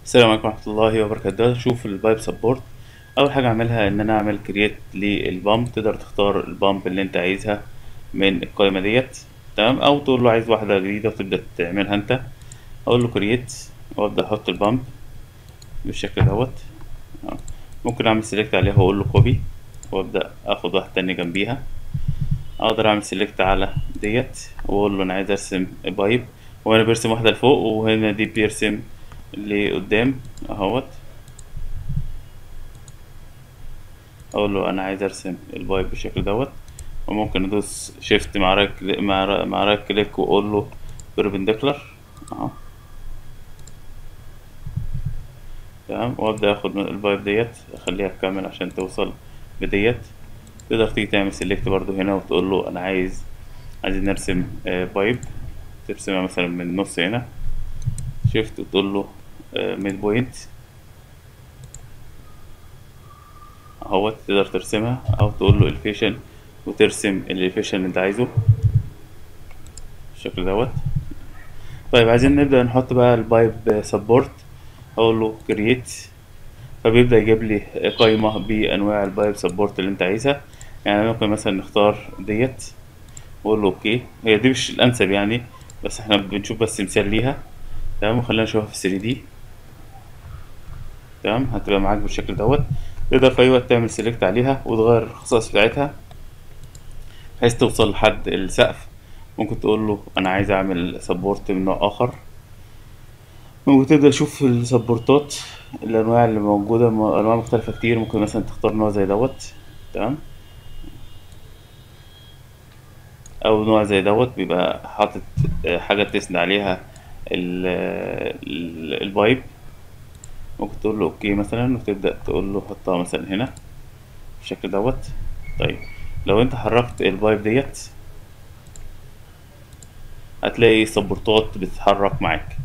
السلام عليكم ورحمة الله وبركاته شوف البايب سبورت أول حاجة أعملها إن أنا أعمل كرييت للبامب تقدر تختار البامب اللي أنت عايزها من القائمة ديت تمام أو تقول له عايز واحدة جديدة وتبدأ تعملها أنت أقول له كرييت وأبدأ أحط البامب بالشكل دوت أهو. ممكن أعمل سيلكت عليها وأقول له كوبي وأبدأ آخد واحدة تانية جنبيها أقدر أعمل سيلكت على ديت وأقول له أنا عايز أرسم بايب وأنا برسم واحدة لفوق وهنا دي بيرسم لقدام اهوت اقول له انا عايز ارسم البايب بالشكل دوت وممكن ادوس شيفت مع رايت كليك مع را- مع رايت كليك واقول له بيربنديكولار اهو تمام وابدا اخد من البايب ديت اخليها تكمل عشان توصل بديت تقدر تيجي تعمل سيلكت برضو هنا وتقول له انا عايز عايزين نرسم آه، بايب ترسمها مثلا من النص هنا شيفت وتقول له ميد بوينت اهوت تقدر ترسمها او تقول له الفيشن وترسم الفيشن اللي انت عايزه بالشكل دوت طيب عايزين نبدأ نحط بقى البايب سبورت اقول له كرييت فبيبدأ يجيب لي قائمة بأنواع البايب سبورت اللي انت عايزها يعني ممكن مثلا نختار ديت واقول له اوكي هي دي مش الانسب يعني بس احنا بنشوف بس مثال ليها تمام وخلينا نشوفها في 3 دي تمام هتبقى معاك بالشكل دوت تقدر في اي وقت تعمل سيلكت عليها وتغير الخصائص بتاعتها بحيث توصل لحد السقف ممكن تقول له انا عايز اعمل سبورت من نوع اخر ممكن تبدأ تشوف السبورتات الانواع اللي موجودة م- انواع مختلفة كتير ممكن مثلا تختار نوع زي دوت تمام او نوع زي دوت بيبقى حاطط آه، حاجة تسند عليها ال- ال- البايب ممكن تقول له اوكي مثلا وتبدأ تقول له حطها مثلا هنا بالشكل دوت طيب لو انت حركت البايب ديت هتلاقي سبورتات بتتحرك معاك